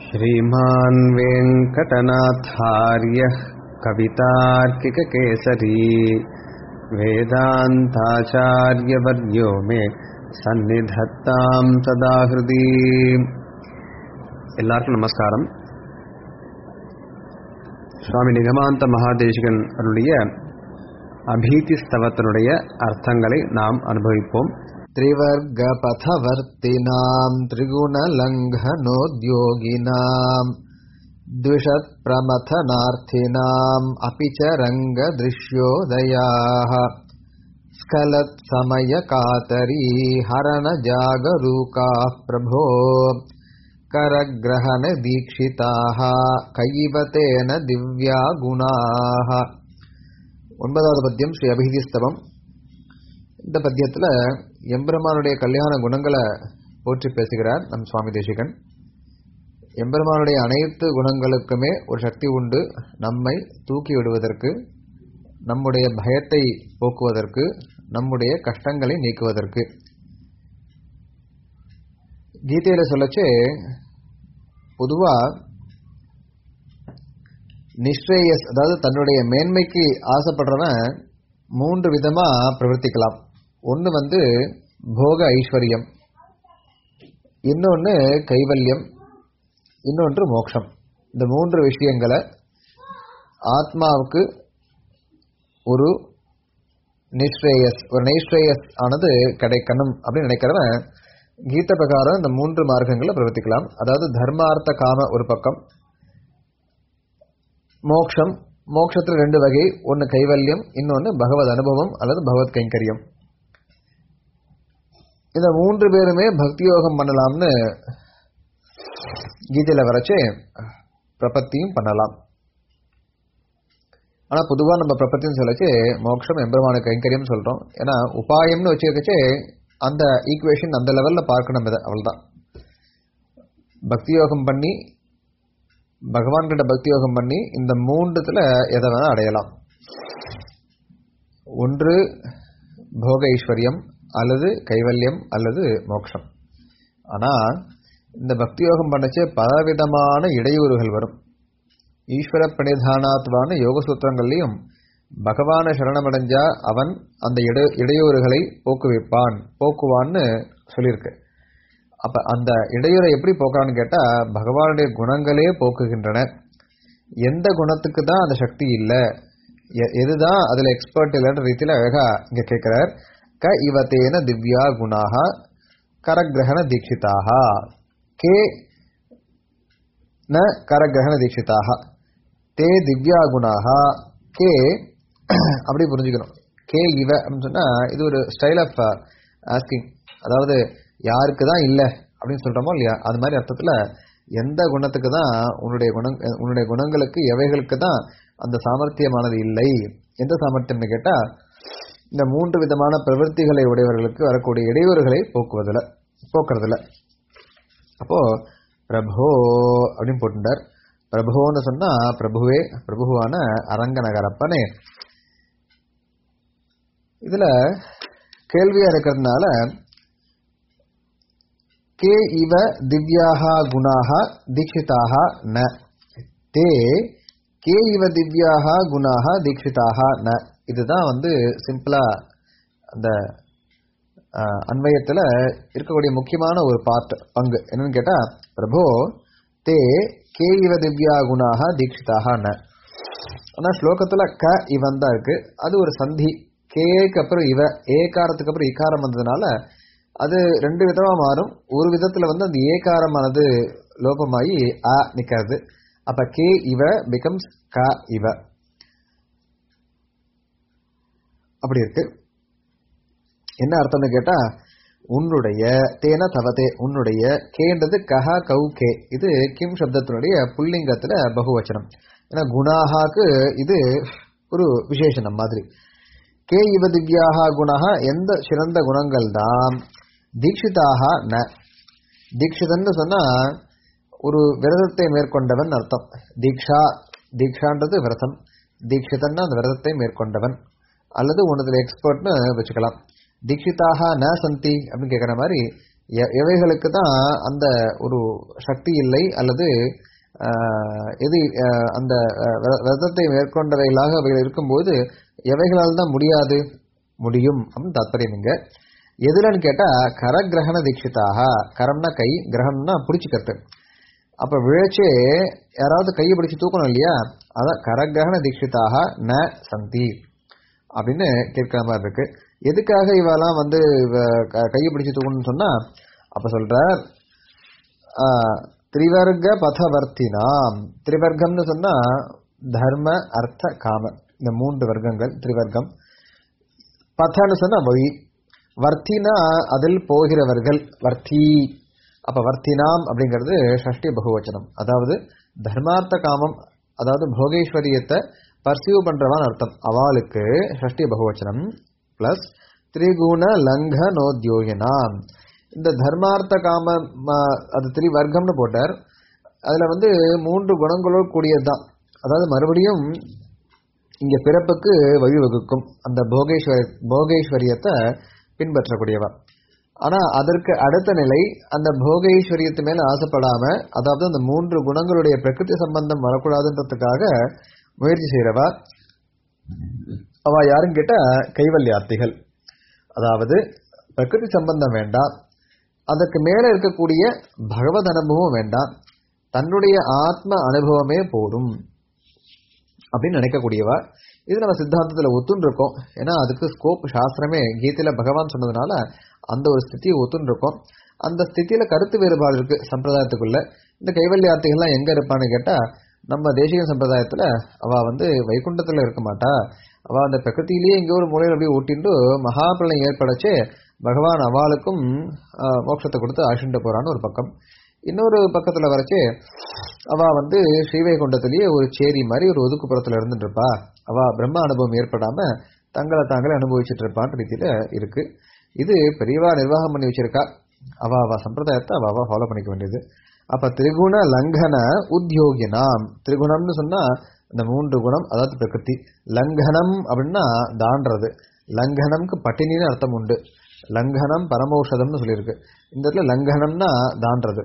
श्रीमान् वेङ्कटनाथार्यः कवितार्किककेसरी वेदान्ताचार्यवर्यो मे சந்நிதத்தாம் சதா ஹிருதி எல்லாருக்கும் நமஸ்காரம் சுவாமி நிகமாந்த மகாதேசிகன் அருளிய அபீதி ஸ்தவத்தினுடைய அர்த்தங்களை நாம் அனுபவிப்போம் त्रिवर्गपथवर्तिनाम् त्रिगुणलङ्घनोद्योगिनाम् द्विषत्प्रमथनार्थिनाम् अपि च रङ्गदृश्योदयाः स्खलत्समयकातरी हरणजागरूकाः प्रभो करग्रहणदीक्षिताः कैवतेन दिव्या गुणाः ஒன்பதாவது பத்தியம் ஸ்ரீ அபிஹிதிஸ்தவம் இந்த பத்தியத்தில் எம்பெருமானுடைய கல்யாண குணங்களை போற்றி பேசுகிறார் நம் சுவாமி தேசிகன் எம்பெருமானுடைய அனைத்து குணங்களுக்குமே ஒரு சக்தி உண்டு நம்மை தூக்கி விடுவதற்கு நம்முடைய பயத்தை போக்குவதற்கு நம்முடைய கஷ்டங்களை நீக்குவதற்கு கீதையில சொல்லச்சு பொதுவா நிஸ்ரேயஸ் அதாவது தன்னுடைய மேன்மைக்கு ஆசைப்படுறவன் மூன்று விதமா பிரவர்த்திக்கலாம் ஒன்று வந்து போக ஐஸ்வர்யம் இன்னொன்று கைவல்யம் இன்னொன்று மோட்சம் இந்த மூன்று விஷயங்களை ஆத்மாவுக்கு ஒரு நிஸ்ரேயஸ் ஒரு நைஸ்ரேயஸ் ஆனது கிடைக்கணும் அப்படின்னு நினைக்கிறவன் கீத பிரகாரம் இந்த மூன்று மார்க்கங்களை பிரவர்த்திக்கலாம் அதாவது தர்மார்த்த காம ஒரு பக்கம் மோக்ஷம் மோட்சத்தில் ரெண்டு வகை ஒன்று கைவல்யம் இன்னொன்று பகவத் அனுபவம் அல்லது பகவத் கைங்கரியம் இந்த மூன்று பேருமே பக்தி யோகம் பண்ணலாம்னு கீதையில் வரைச்சே பிரபத்தியும் பண்ணலாம் ஆனால் பொதுவாக நம்ம பிரபத்தின்னு சொல்லச்சு மோட்சம் எம்பெருமான கைங்கரியம் சொல்கிறோம் ஏன்னா உபாயம்னு வச்சுக்கச்சே அந்த ஈக்குவேஷன் அந்த லெவலில் பார்க்கணும் இதை அவ்வளோதான் பக்தி யோகம் பண்ணி பகவான் கிட்ட பக்தி யோகம் பண்ணி இந்த மூன்றுத்துல எதை வேணா அடையலாம் ஒன்று போக ஐஸ்வர்யம் அல்லது கைவல்யம் அல்லது மோட்சம் ஆனா இந்த பக்தி யோகம் பண்ணச்சே பலவிதமான இடையூறுகள் வரும் ஈஸ்வர பிரணிதானாத்வான யோக சூத்திரங்கள்லையும் பகவான சரணமடைஞ்சா அவன் அந்த இடை இடையூறுகளை போக்குவிப்பான் போக்குவான்னு சொல்லியிருக்கு அப்ப அந்த இடையூறை எப்படி போக்குறான்னு கேட்டா பகவானுடைய குணங்களே போக்குகின்றன எந்த குணத்துக்கு தான் அந்த சக்தி இல்லை எதுதான் அதுல எக்ஸ்பர்ட் இல்லைன்ற ரீதியில அழகா இங்க கேட்கிறார் க இவத்தேன திவ்யா குணாக கரகிரகண தீட்சிதாக கே ந கரகிரகண தீட்சிதாக தே திவ்யா குணாக கே அப்படி புரிஞ்சுக்கணும் கே இவ அப்படின்னு சொன்னா இது ஒரு ஸ்டைல் ஆஃப் ஆஸ்கிங் அதாவது யாருக்கு தான் இல்லை அப்படின்னு சொல்கிறோமோ இல்லையா அது மாதிரி அர்த்தத்தில் எந்த குணத்துக்கு தான் உன்னுடைய குணம் உன்னுடைய குணங்களுக்கு எவைகளுக்கு தான் அந்த சாமர்த்தியமானது இல்லை எந்த சாமர்த்தியம்னு கேட்டால் இந்த மூன்று விதமான பிரவൃத்திகளை உடையவர்களுக்கு வரக்கூடிய இடையூறுகளை போக்குவதில் போக்குறதில்ல அப்போ பிரபோ அப்படின்னு போட்டுட்டார் பிரபுன்னு சொன்னா பிரபுவே பிரபுவான அரங்க நகரப்பனே இதுல கேள்வியா இருக்கிறதுனால கே இவ திவ்யாக குணாக தீட்சிதாக ந தே கே இவ திவ்யாக குணாக தீட்சிதாக ந இதுதான் வந்து சிம்பிளா அந்த அன்வயத்தில் இருக்கக்கூடிய முக்கியமான ஒரு பார்ட் பங்கு என்னன்னு கேட்டா பிரபோ தே கே இவ திவ்யா குணாக தீட்சிதாக ந ஆனால் ஸ்லோகத்தில் க இவன் தான் இருக்கு அது ஒரு சந்தி கேக்கு அப்புறம் இவ ஏகாரத்துக்கு அப்புறம் இக்காரம் வந்ததுனால அது ரெண்டு விதமா மாறும் ஒரு விதத்துல வந்து அந்த ஏகாரமானது லோபமாயி அ நிக்காது அப்ப கே இவ பிகம்ஸ் க இவ அப்படி இருக்கு என்ன அர்த்தம்னு கேட்டா உன்னுடைய தேன தவதே உன்னுடைய கேன்றது கஹ கௌ கே இது கிம் சப்தத்தினுடைய புல்லிங்கத்துல பகுவச்சனம் ஏன்னா குணாகாக்கு இது ஒரு விசேஷனம் மாதிரி கே இவ திவ்யாக குணாக எந்த சிறந்த குணங்கள் தான் தீட்சிதாக ந தீட்சிதன்னு சொன்னா ஒரு விரதத்தை மேற்கொண்டவன் அர்த்தம் தீக்ஷா தீக்ஷான்றது விரதம் தீட்சிதன்னா அந்த விரதத்தை மேற்கொண்டவன் அல்லது உனதுல எக்ஸ்பர்ட்னு வச்சுக்கலாம் தீட்சிதாக ந சந்தி அப்படின்னு கேட்குற மாதிரி எ- எவைகளுக்கு தான் அந்த ஒரு சக்தி இல்லை அல்லது ஆஹ், எது ஆஹ், அந்த ஆஹ், விர- விரதத்தை மேற்கொண்டவைகளாக அவைகள் இருக்கும்போது எவைகளால் தான் முடியாது முடியும் அப்படின்னு தாத்பரியம் இங்க எதுலன்னு கேட்டா கரகிரகண தீட்சிதாக கரம்னா கை கிரகணம்னா பிடிச்சிக்கிறது அப்ப விழச்சே யாராவது கையை பிடிச்சு தூக்கணும் இல்லையா அதான் கரகிரகண தீட்சிதாக ந சந்தி அப்படின்னு கேட்கிற மாதிரி இருக்கு எதுக்காக இவெல்லாம் வந்து இவ க- கையை பிடிச்சு தூக்கணும்னு சொன்னா அப்ப சொல்ற திரிவர்க்க பதவர்த்தினாம் திரிவர்க்கம்னு சொன்னா தர்ம அர்த்த காம இந்த மூன்று வர்க்கங்கள் திரிவர்க்கம் பதன்னு சொன்னா வழி வர்த்தினா அதில் போகிறவர்கள் வர்த்தி அப்ப வர்த்தினாம் அப்படிங்கிறது ஷஷ்டி பகுவச்சனம் அதாவது தர்மார்த்த காமம் அதாவது போகேஸ்வரியத்தை பர்சீவ் பண்றவான் அர்த்தம் அவளுக்கு ஷஷ்டி பகுவச்சனம் பிளஸ் திரிகுண லங்கனோத்யோகினாம் இந்த தர்மார்த்த காம ம- அது திரி வர்க்கம்னு போட்டார் அதுல வந்து மூன்று குணங்களோடு கூடியதுதான் அதாவது மறுபடியும் இங்க பிறப்புக்கு வழிவகுக்கும் அந்த போகேஸ்வர போகேஸ்வரியத்தை பின்பற்றக்கூடியவா ஆனா அதற்கு அடுத்த நிலை அந்த போகேஸ்வரியத்து மேல ஆசைப்படாம அதாவது அந்த மூன்று குணங்களுடைய பிரகிருதி சம்பந்தம் வரக்கூடாதுன்றதுக்காக முயற்சி செய்யறவா அவ யாரும் கேட்டா கைவல்யார்த்திகள் அதாவது பிரகிருதி சம்பந்தம் வேண்டாம் அதற்கு மேல இருக்கக்கூடிய பகவத் அனுபவம் வேண்டாம் தன்னுடைய ஆத்ம அனுபவமே போதும் அப்படின்னு நினைக்கக்கூடியவா இது நம்ம சித்தாந்தத்துல ஒத்துன்னு இருக்கோம் ஏன்னா அதுக்கு ஸ்கோப் சாஸ்திரமே கீதையில பகவான் சொன்னதுனால அந்த ஒரு ஸ்திதியை ஒத்துன்னு இருக்கோம் அந்த ஸ்திதியில கருத்து வேறுபாடு இருக்கு சம்பிரதாயத்துக்குள்ள இந்த கைவல்யார்த்திகள்லாம் எங்க இருப்பான்னு கேட்டா நம்ம தேசிக சம்பிரதாயத்துல அவ வந்து வைகுண்டத்துல இருக்க மாட்டா அவ அந்த பிரகிருத்திலேயே இங்க ஒரு மூலையில அப்படியே ஊட்டிண்டு மகாபிரளயம் ஏற்படச்சே பகவான் அவளுக்கும் ஆஹ், மோட்சத்தை கொடுத்து ஆசிண்டு போறான்னு ஒரு பக்கம் இன்னொரு பக்கத்துல வரைச்சே அவ வந்து ஸ்ரீவைகுண்டத்திலேயே ஒரு சேரி மாதிரி ஒரு ஒதுக்குப்புறத்துல இருந்துட்டு இருப்பா அவ பிரம்ம அனுபவம் ஏற்படாம தங்களை தாங்களே அனுபவிச்சுட்டு இருப்பான்ற ரீதியில இருக்கு இது பெரியவா நிர்வாகம் பண்ணி வச்சிருக்கா அவ அவ சம்பிரதாயத்தை அவ அவ ஃபாலோ பண்ணிக்க வேண்டியது அப்ப திரிகுண லங்கன உத்தியோகினாம் திரிகுணம்னு சொன்னா இந்த மூன்று குணம் அதாவது பிரகிருதி லங்கனம் அப்படின்னா தாண்டறது லங்கனம்க்கு பட்டினின்னு அர்த்தம் உண்டு லங்கனம் பரமௌஷதம்னு சொல்லியிருக்கு இந்த இடத்துல லங்கனம்னா தாண்டறது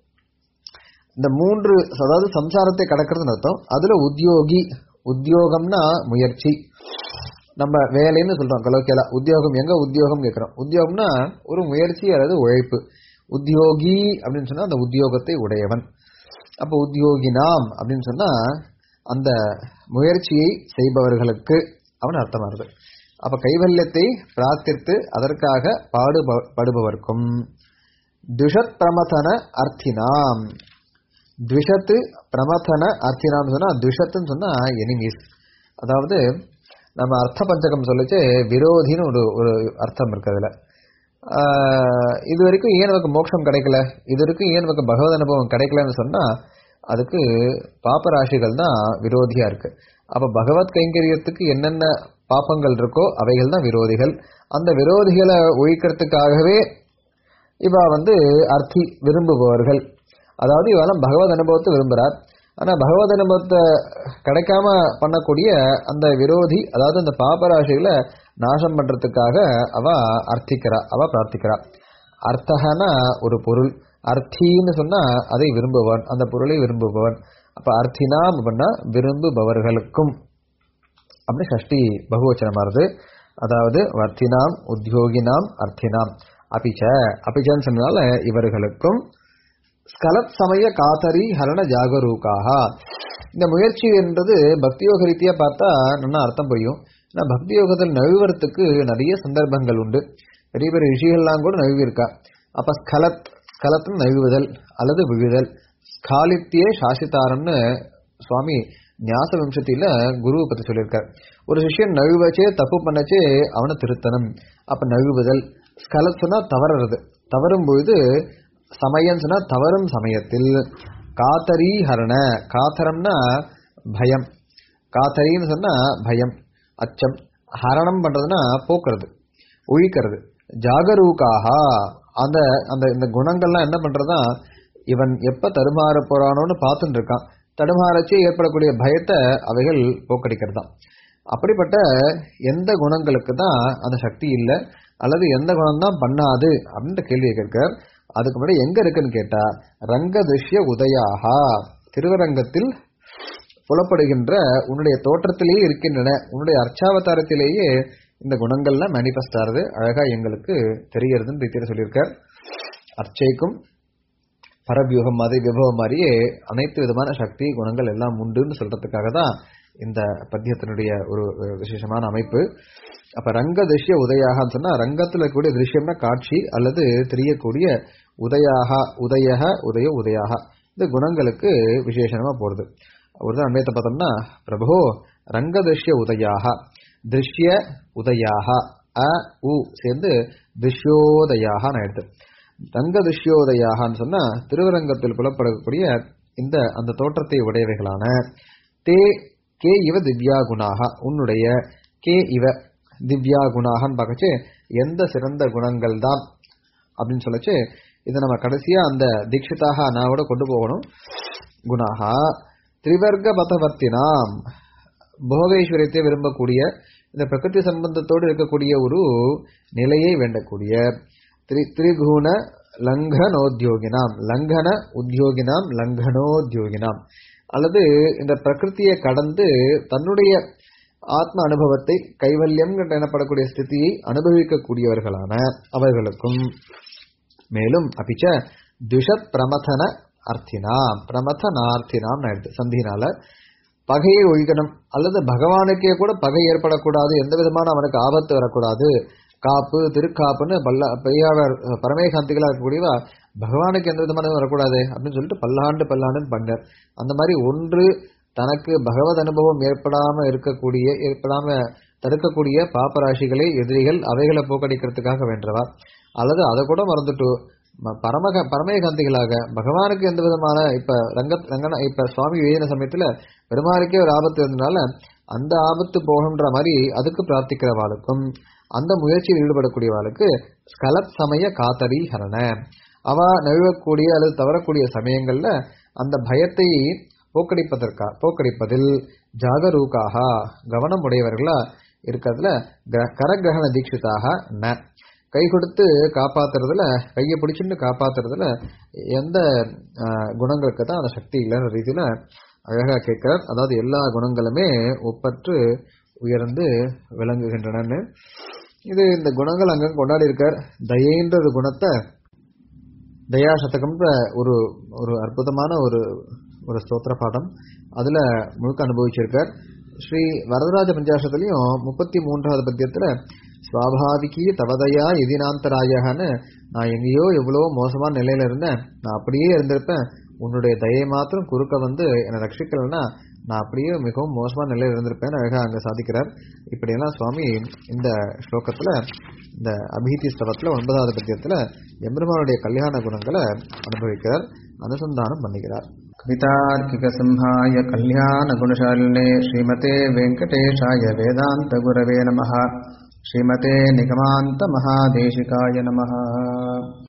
இந்த மூன்று அதாவது சம்சாரத்தை கடக்கிறதுன்னு அர்த்தம் அதுல உத்தியோகி உத்தியோகம்னா முயற்சி நம்ம வேலைன்னு சொல்றோம் கலோக்கியலா உத்தியோகம் எங்க உத்தியோகம் கேட்கிறோம் உத்தியோகம்னா ஒரு முயற்சி அல்லது உழைப்பு உத்தியோகி அப்படின்னு சொன்னா அந்த உத்தியோகத்தை உடையவன் அப்ப உத்தியோகினாம் அப்படின்னு சொன்னா அந்த முயற்சியை செய்பவர்களுக்கு அவன் அர்த்தமாகுது அப்ப கைவல்யத்தை பிரார்த்தித்து அதற்காக பாடுபடுபவர்க்கும் துஷத் பிரமதன அர்த்தினாம் த்விஷத்து பிரமதன அர்த்தினாம் சொன்னா த்விஷத்துன்னு சொன்னா எனிமீஸ் அதாவது நம்ம அர்த்த பஞ்சகம் சொல்லிச்சு விரோதின்னு ஒரு ஒரு அர்த்தம் இருக்கு அதுல ஆஹ் இது வரைக்கும் ஏன் நமக்கு மோட்சம் கிடைக்கல இது வரைக்கும் ஏன் நமக்கு பகவத் அனுபவம் கிடைக்கலன்னு சொன்னா அதுக்கு பாப்பராசிகள் தான் விரோதியா இருக்கு அப்ப பகவத் கைங்கரியத்துக்கு என்னென்ன பாப்பங்கள் இருக்கோ அவைகள் தான் விரோதிகள் அந்த விரோதிகளை ஒழிக்கிறதுக்காகவே இவ வந்து அர்த்தி விரும்புபவர்கள் அதாவது இவெல்லாம் பகவத் அனுபவத்தை விரும்புறார் ஆனா பகவத் அனுபவத்தை கிடைக்காம பண்ணக்கூடிய அந்த விரோதி அதாவது அந்த பாபராசிகளை நாசம் பண்றதுக்காக அவ அர்த்திக்கிறா அவ பிரார்த்திக்கிறா அர்த்தகனா ஒரு பொருள் அர்த்தின்னு சொன்னா அதை விரும்புவன் அந்த பொருளை விரும்புபவன் அப்ப அர்த்தினாம் அப்படின்னா விரும்புபவர்களுக்கும் அப்படி ஷஷ்டி பகுவச்சனமா வருது அதாவது வர்த்தினாம் உத்தியோகினாம் அர்த்தினாம் அபிச்ச அபிச்சன்னு சொன்னால இவர்களுக்கும் ஸ்கலத் சமய காத்தரி ஹரண ஜாகரூகாக இந்த முயற்சி என்றது பக்தியோக ரீதியா பார்த்தா நல்லா அர்த்தம் புரியும் ஏன்னா பக்தி யோகத்தில் நழுவுறதுக்கு நிறைய சந்தர்ப்பங்கள் உண்டு பெரிய பெரிய ரிஷிகள்லாம் கூட நழுவி இருக்கா அப்ப ஸ்கலத் ஸ்கலத்னு நழுவுதல் அல்லது விழுதல் ஸ்காலித்தியே சாசித்தாரம்னு சுவாமி ஞாச வம்சத்தில குருவை பத்தி சொல்லியிருக்கார் ஒரு சிஷ்யன் நழுவச்சே தப்பு பண்ணச்சே அவனை திருத்தனம் அப்ப நழுவுதல் ஸ்கலத் சொன்னா தவறுறது தவறும் பொழுது சமயம் சொன்னா தவறும் சமயத்தில் காத்தரி ஹரண காத்தரம்னா பயம் காத்தரின்னு சொன்னா பயம் அச்சம் ஹரணம் பண்றதுன்னா போக்குறது ஒழிக்கிறது ஜாகரூகாக அந்த அந்த இந்த குணங்கள்லாம் என்ன பண்றதா இவன் எப்ப தடுமாற போறானோன்னு பார்த்துட்டு இருக்கான் தடுமாறச்சே ஏற்படக்கூடிய பயத்தை அவைகள் போக்கடிக்கிறது தான் அப்படிப்பட்ட எந்த குணங்களுக்கு தான் அந்த சக்தி இல்லை அல்லது எந்த குணம் தான் பண்ணாது அப்படின்ற கேள்வியை கேட்கிறார் அதுக்கு முன்னாடி எங்க இருக்குன்னு கேட்டா ரங்க திருஷ்ய உதயாகா திருவரங்கத்தில் புலப்படுகின்ற உன்னுடைய தோற்றத்திலேயே இருக்கின்றன உன்னுடைய அர்ச்சாவதாரத்திலேயே இந்த குணங்கள்லாம் மேனிஃபெஸ்ட் ஆகுது அழகா எங்களுக்கு தெரியறதுன்னு ரீதியில சொல்லியிருக்கார் அர்ச்சைக்கும் பரவியூகம் மாதிரி விபவம் மாதிரியே அனைத்து விதமான சக்தி குணங்கள் எல்லாம் உண்டுன்னு சொல்றதுக்காக தான் இந்த பத்தியத்தினுடைய ஒரு அஹ், விசேஷமான அமைப்பு அப்ப ரங்க திருஷ்ய உதயாகன்னு சொன்னா ரங்கத்துல இருக்கக்கூடிய திருஷ்யம்னா காட்சி அல்லது தெரியக்கூடிய உதயாக உதயக உதய உதயாக இந்த குணங்களுக்கு விசேஷமா போறது ஒரு தான் அன்வயத்தை பார்த்தோம்னா பிரபு ரங்க திருஷ்ய உதயாக திருஷ்ய உதயாக அ உ சேர்ந்து திருஷ்யோதயாக ஆயிடுது ரங்க திருஷ்யோதயாகன்னு சொன்னா திருவரங்கத்தில் புலப்படக்கூடிய இந்த அந்த தோற்றத்தை உடையவைகளான தே கே இவ திவ்யா குணாக உன்னுடைய கே இவ திவ்யா குணாகன்னு பார்க்கச்சு எந்த சிறந்த குணங்கள் தான் அப்படின்னு சொல்லச்சு இதை நம்ம கடைசியா அந்த தீட்சிதாக அனாவோட கொண்டு போகணும் குணாகா திரிவர்க்க பதவர்த்தினாம் போகேஸ்வரியத்தை விரும்பக்கூடிய இந்த பிரகிருதி சம்பந்தத்தோடு இருக்கக்கூடிய ஒரு நிலையை வேண்டக்கூடிய திரி திரிகுண லங்கனோத்யோகினாம் லங்கன உத்தியோகினாம் லங்கனோத்யோகினாம் அல்லது இந்த பிரகிருத்தியை கடந்து தன்னுடைய ஆத்ம அனுபவத்தை கைவல்யம் என்று எனப்படக்கூடிய ஸ்திதியை அனுபவிக்கக்கூடியவர்களான அவர்களுக்கும் மேலும் அபிச்ச துஷத் பிரமதன அர்த்தினாம் பிரமதனார்த்தினாம் எடுத்து சந்தினால பகையை ஒழிக்கணும் அல்லது பகவானுக்கே கூட பகை ஏற்படக்கூடாது எந்த விதமான அவனுக்கு ஆபத்து வரக்கூடாது காப்பு திருக்காப்புன்னு பல்ல பெரியாவர் பரமேகாந்திகளா இருக்கக்கூடியவா பகவானுக்கு எந்த விதமான வரக்கூடாது அப்படின்னு சொல்லிட்டு பல்லாண்டு பல்லாண்டுன்னு பண்ணார் அந்த மாதிரி ஒன்று தனக்கு பகவத் அனுபவம் ஏற்படாம இருக்கக்கூடிய ஏற்படாம தடுக்கக்கூடிய பாப்பராசிகளை எதிரிகள் அவைகளை போக்கடிக்கிறதுக்காக வேண்டவா அல்லது அதை கூட மறந்துட்டு ம- பரமக பரமேகாந்திகளாக பகவானுக்கு எந்த விதமான இப்ப ரங்க ரங்கன இப்ப சுவாமி எழுதின சமயத்துல பெருமாளுக்கே ஒரு ஆபத்து இருந்தனால அந்த ஆபத்து போகின்ற மாதிரி அதுக்கு பிரார்த்திக்கிறவாளுக்கும் அந்த முயற்சியில் ஈடுபடக்கூடியவாளுக்கு ஸ்கலத் சமய காத்தரி ஹரண அவ நழுவக்கூடிய அல்லது தவறக்கூடிய சமயங்கள்ல அந்த பயத்தை போக்கடிப்பதற்கா போக்கடிப்பதில் ஜாகரூகாக கவனம் உடையவர்களா இருக்கிறதுல கிர- கரகிரகண தீட்சிதாக ந கை கொடுத்து காப்பாத்துறதுல கையை பிடிச்சிட்டு காப்பாத்துறதுல எந்த ஆஹ், குணங்களுக்கு தான் அந்த சக்தி இல்லைன்ற ரீதியில அழகா கேட்கிறார் அதாவது எல்லா குணங்களுமே ஒப்பற்று உயர்ந்து விளங்குகின்றனன்னு இது இந்த குணங்கள் அங்க கொண்டாடி இருக்கார் தயைன்ற ஒரு குணத்தை தயா சதகம்ன்ற ஒரு ஒரு அற்புதமான ஒரு ஒரு ஸ்தோத்திர பாடம் அதுல முழுக்க அனுபவிச்சிருக்கார் ஸ்ரீ வரதராஜ பஞ்சாசத்துலயும் முப்பத்தி மூன்றாவது பத்தியத்துல சுவாபாவிகி தவதையா எதினாந்தராயகன்னு நான் எங்கேயோ எவ்வளவோ மோசமான நிலையில இருந்தேன் நான் அப்படியே இருந்திருப்பேன் உன்னுடைய தயை மாத்திரம் குறுக்க வந்து என்னை ரட்சிக்கலைன்னா நான் அப்படியே மிகவும் மோசமான நிலையில இருந்திருப்பேன் அழகா அங்க சாதிக்கிறார் இப்படியெல்லாம் சுவாமி இந்த ஸ்லோகத்துல இந்த அபிஹிதி ஸ்தவத்துல ஒன்பதாவது பத்தியத்துல எம்பெருமானுடைய கல்யாண குணங்களை அனுபவிக்கிறார் அனுசந்தானம் பண்ணுகிறார் कवितार्किकसंहाय कल्याणगुणशालिने श्रीमते वेङ्कटेशाय वेदान्तगुरवे नमः श्रीमते निगमान्तमहादेशिकाय नमः